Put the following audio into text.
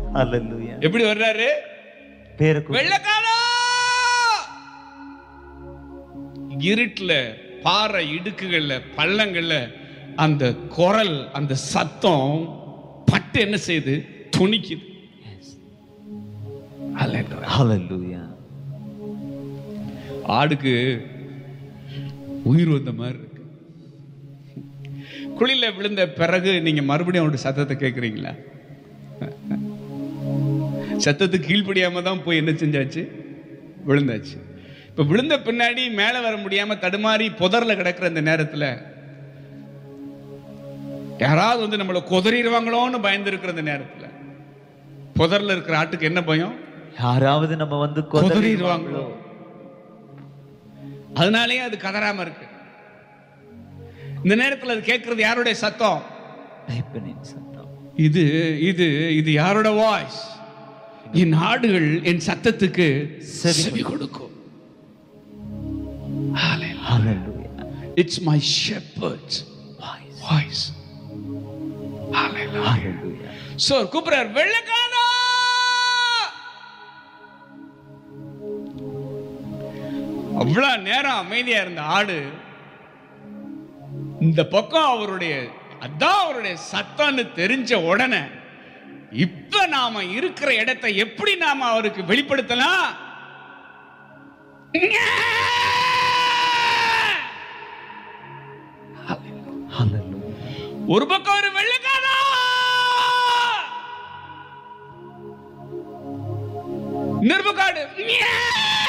ஹalleluya எப்படி வர்றாரு பேரை கூப்பிட்டு வெள்ளக்காரா இருட்டுல பாறை இடுக்குகள்ல பள்ளங்கள்ல அந்த குரல் அந்த சத்தம் பட்டு என்ன செய்யுது துணிக்குது Hallelujah. ஹalleluya ஆடுக்கு உயிர் வந்த மாதிரி இருக்கு குழியில விழுந்த பிறகு நீங்க மறுபடியும் அவருடைய சத்தத்தை கேட்குறீங்களா சத்தத்துக்கு கீழ்ப்படியாம தான் போய் என்ன செஞ்சாச்சு விழுந்தாச்சு இப்ப விழுந்த பின்னாடி மேலே வர முடியாம தடுமாறி புதர்ல கிடக்கிற இந்த நேரத்துல யாராவது வந்து நம்மளை குதறிடுவாங்களோன்னு பயந்து இருக்கிற இந்த நேரத்துல புதர்ல இருக்கிற ஆட்டுக்கு என்ன பயம் யாராவது நம்ம வந்து குதறிடுவாங்களோ அதனாலேயே அது கதறாம இருக்கு இந்த நேரத்துல அது கேட்கறது யாருடைய சத்தம் கைப்பனின் சத்தம் இது இது இது யாரோட வாய்ஸ் என் ஆடுகள் என் சத்தத்துக்கு செவி செவி கொடுக்கும் hallelujah it's my shepherd's voice hallelujah so கூப்பிடுறார் வெள்ளக்காரா அவ்வளவு நேரம் அமைதியா இருந்த ஆடு இந்த பக்கம் அவருடைய அதான் அவருடைய சத்தம்னு தெரிஞ்ச உடனே இப்ப நாம இருக்கிற இடத்தை எப்படி நாம அவருக்கு வெளிப்படுத்தலாம் ஹalleluya ஒரு பக்கம் ஒரு வெள்ளக்காரா இன்னொரு பக்கம் ஆடு. மியா!